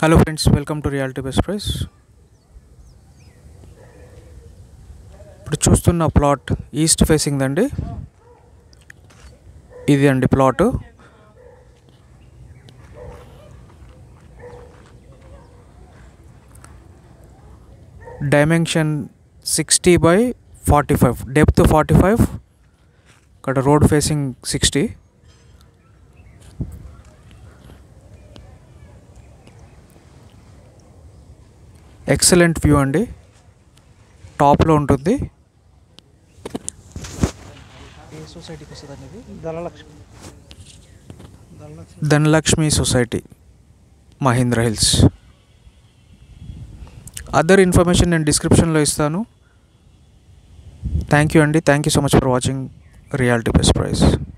hello friends welcome to reality best price ఇప్పుడు చూస్తున్న plot east facing అండి ఇది అండి plot dimension sixty by forty five depth forty five ఇక్కడ road facing sixty excellent view అండి టాప్లో ఉంటుంది ఏ సొసైటీకి వస్తుంది అనేది Dhanalakshmi Dhanalakshmi Dhanalakshmi society Mahindra hills other information నేను డిస్క్రిప్షన్లో ఇస్తాను థ్యాంక్ యూ అండి thank you so much for watching reality best price